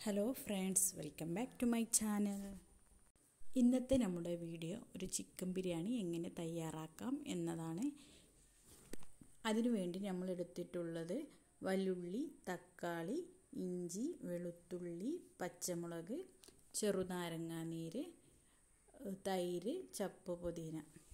hello friends welcome back to my channel ഇന്നത്തെ നമ്മുടെ video ഒരു ചിക്കൻ ബിരിയാണി എങ്ങനെ തയ്യാറാക്കാം എന്നതാണ് അതിനുവേണ്ടി നമ്മൾ എടുത്തിട്ടുള്ളത് വല്ലുള്ളി തക്കാളി ഇഞ്ചി വെളുത്തുള്ളി പച്ചമുളക് ചെറുനാരങ്ങ നീര് തൈര് ചപ്പ് പുതിന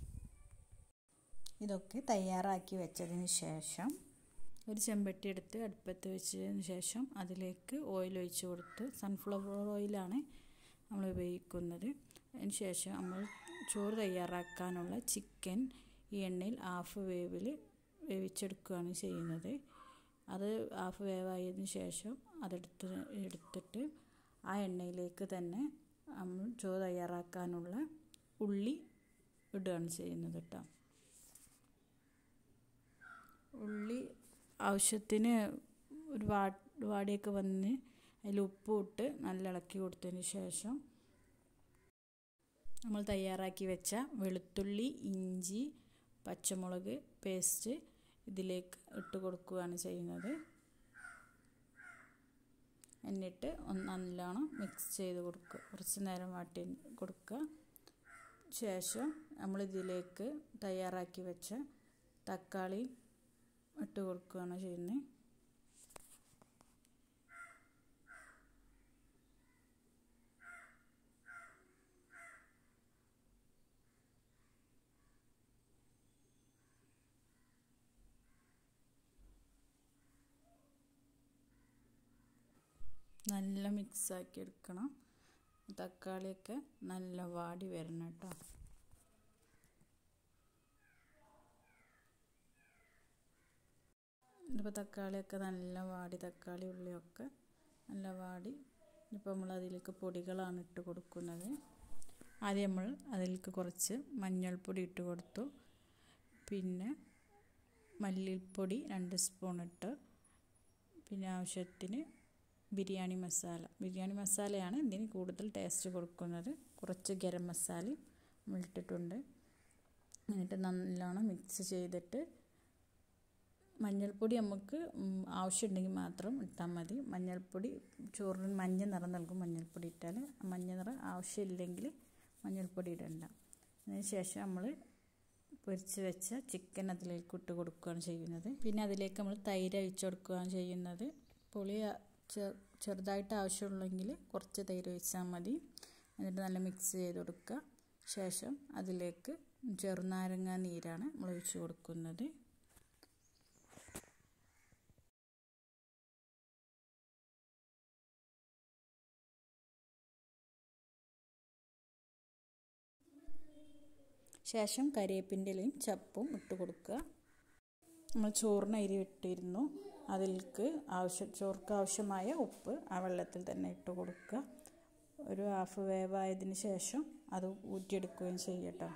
ഇതൊക്കെ തയ്യാറാക്കി വെച്ചതിന് ശേഷം ഒരു ചെമ്പട്ടി എടുത്ത് അടുപ്പത്ത് വെച്ചതിന് ശേഷം അതിലേക്ക് ഓയിൽ ഒഴിച്ച് കൊടുത്ത് സൺഫ്ലവർ ഓയിലാണ് നമ്മൾ ഉപയോഗിക്കുന്നത് അതിന് ശേഷം നമ്മൾ ചോറ് തയ്യാറാക്കാനുള്ള ചിക്കൻ ഈ എണ്ണയിൽ ഹാഫ് വേവിൽ വേവിച്ചെടുക്കുകയാണ് ചെയ്യുന്നത് അത് ഹാഫ് വേവായതിന് ശേഷം അതെടുത്ത് എടുത്തിട്ട് ആ എണ്ണയിലേക്ക് തന്നെ നമ്മൾ ചോറ് തയ്യാറാക്കാനുള്ള ഉള്ളി ഇടുകയാണ് ചെയ്യുന്നത് കേട്ടോ ഉള്ളി ആവശ്യത്തിന് ഒരു വാ വാടിയൊക്കെ വന്ന് അതിൽ ഉപ്പ് ഇട്ട് നല്ല ഇളക്കി കൊടുത്തതിന് ശേഷം നമ്മൾ തയ്യാറാക്കി വെച്ച വെളുത്തുള്ളി ഇഞ്ചി പച്ചമുളക് പേസ്റ്റ് ഇതിലേക്ക് ഇട്ട് കൊടുക്കുകയാണ് ചെയ്യുന്നത് എന്നിട്ട് ഒന്ന് നല്ലോണം മിക്സ് ചെയ്ത് കൊടുക്കുക കുറച്ച് നേരം വാട്ടി കൊടുക്കുക ശേഷം നമ്മളിതിലേക്ക് തയ്യാറാക്കി വെച്ച തക്കാളി ഇട്ട് കൊടുക്കുകയാണ് ചെയ്യുന്നത് നല്ല മിക്സാക്കി എടുക്കണം തക്കാളിയൊക്കെ നല്ല വാടി വരണം കേട്ടോ ഇപ്പോൾ തക്കാളിയൊക്കെ നല്ല വാടി തക്കാളി ഉള്ളിയൊക്കെ നല്ല വാടി ഇപ്പോൾ നമ്മൾ അതിലേക്ക് പൊടികളാണ് ഇട്ട് കൊടുക്കുന്നത് ആദ്യം നമ്മൾ അതിലേക്ക് കുറച്ച് മഞ്ഞൾപ്പൊടി ഇട്ട് കൊടുത്തു പിന്നെ മല്ലിപ്പൊടി രണ്ട് സ്പൂൺ ഇട്ട് പിന്നെ ആവശ്യത്തിന് ബിരിയാണി മസാല ബിരിയാണി മസാലയാണ് ഇതിന് കൂടുതൽ ടേസ്റ്റ് കൊടുക്കുന്നത് കുറച്ച് ഗരം മസാലയും നമ്മൾ ഇട്ടിട്ടുണ്ട് എന്നിട്ട് നല്ലോണം മിക്സ് ചെയ്തിട്ട് മഞ്ഞൾപ്പൊടി നമുക്ക് ആവശ്യമുണ്ടെങ്കിൽ മാത്രം ഇട്ടാൽ മതി മഞ്ഞൾപ്പൊടി ചോറിന് മഞ്ഞ നിറം നൽകും മഞ്ഞൾപ്പൊടി ഇട്ടാൽ മഞ്ഞ നിറം ആവശ്യമില്ലെങ്കിൽ മഞ്ഞൾപ്പൊടി ഇടണ്ട അതിന് ശേഷം നമ്മൾ പൊരിച്ച് വെച്ച ചിക്കൻ അതിലേക്ക് ഇട്ട് കൊടുക്കുകയാണ് ചെയ്യുന്നത് പിന്നെ അതിലേക്ക് നമ്മൾ തൈര് ഒഴിച്ച് കൊടുക്കുകയാണ് ചെയ്യുന്നത് പുളി ചെറുതായിട്ട് ആവശ്യമുള്ളെങ്കിൽ കുറച്ച് തൈര് ഒഴിച്ചാൽ മതി എന്നിട്ട് നല്ല മിക്സ് ചെയ്ത് കൊടുക്കുക ശേഷം അതിലേക്ക് ചെറുനാരങ്ങ നീരാണ് നമ്മൾ ഒഴിച്ച് കൊടുക്കുന്നത് ശേഷം കരിവേപ്പിൻ്റെ ഇലയും ചപ്പും ഇട്ട് കൊടുക്കുക നമ്മൾ ചോറിന് അരി ഇട്ടിരുന്നു അതിലേക്ക് ആവശ്യം ചോർക്ക് ആവശ്യമായ ഉപ്പ് ആ വെള്ളത്തിൽ തന്നെ ഇട്ട് കൊടുക്കുക ഒരു ഹാഫ് വേവായതിന് ശേഷം അത് ഊറ്റിയെടുക്കുകയും ചെയ്യട്ടോ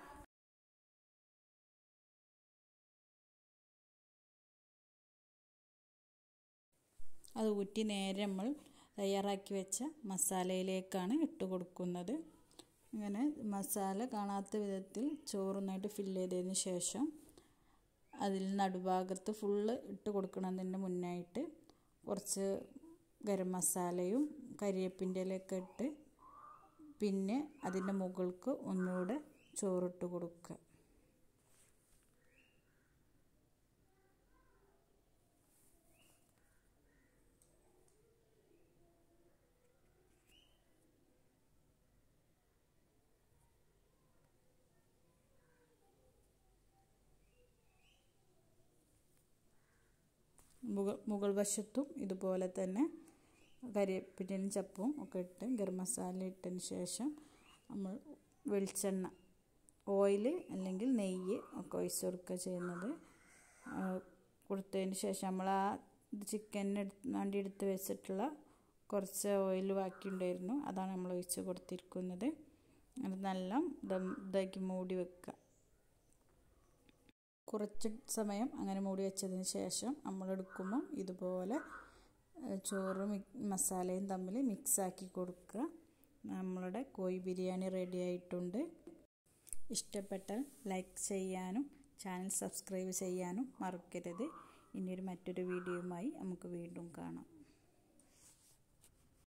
അത് ഊറ്റി നേരെ നമ്മൾ തയ്യാറാക്കി വെച്ച മസാലയിലേക്കാണ് ഇട്ട് കൊടുക്കുന്നത് ഇങ്ങനെ മസാല കാണാത്ത വിധത്തിൽ ചോറുന്നായിട്ട് ഫില്ല് ചെയ്തതിന് ശേഷം അതിൽ നടുഭാഗത്ത് ഫുള്ള് ഇട്ട് കൊടുക്കണതിൻ്റെ മുന്നായിട്ട് കുറച്ച് ഗരം മസാലയും കരിവേപ്പിൻ്റെ ഇലയൊക്കെ ഇട്ട് പിന്നെ അതിൻ്റെ മുകൾക്ക് ഒന്നുകൂടെ ചോറിട്ട് കൊടുക്കുക മുകൾ മുകൾ വശത്തും ഇതുപോലെ തന്നെ കരിവേപ്പിൻ്റെയും ചപ്പും ഒക്കെ ഇട്ട് ഗരം മസാല ഇട്ടതിന് ശേഷം നമ്മൾ വെളിച്ചെണ്ണ ഓയിൽ അല്ലെങ്കിൽ നെയ്യ് ഒക്കെ ഒഴിച്ച് കൊടുക്കുക ചെയ്യുന്നത് കൊടുത്തതിന് ശേഷം നമ്മൾ ആ ചിക്കന് വേണ്ടി എടുത്ത് വെച്ചിട്ടുള്ള കുറച്ച് ഓയിൽ ബാക്കിയുണ്ടായിരുന്നു അതാണ് നമ്മൾ ഒഴിച്ച് കൊടുത്തിരിക്കുന്നത് അത് നല്ല ദം ഇതാക്കി മൂടി വെക്കുക കുറച്ച് സമയം അങ്ങനെ മൂടി വെച്ചതിന് ശേഷം നമ്മൾ എടുക്കുമ്പോൾ ഇതുപോലെ ചോറും മസാലയും തമ്മിൽ മിക്സാക്കി കൊടുക്കുക നമ്മളുടെ കോഴി ബിരിയാണി റെഡി ആയിട്ടുണ്ട് ഇഷ്ടപ്പെട്ടാൽ ലൈക്ക് ചെയ്യാനും ചാനൽ സബ്സ്ക്രൈബ് ചെയ്യാനും മറക്കരുത് ഇനിയൊരു മറ്റൊരു വീഡിയോയുമായി നമുക്ക് വീണ്ടും കാണാം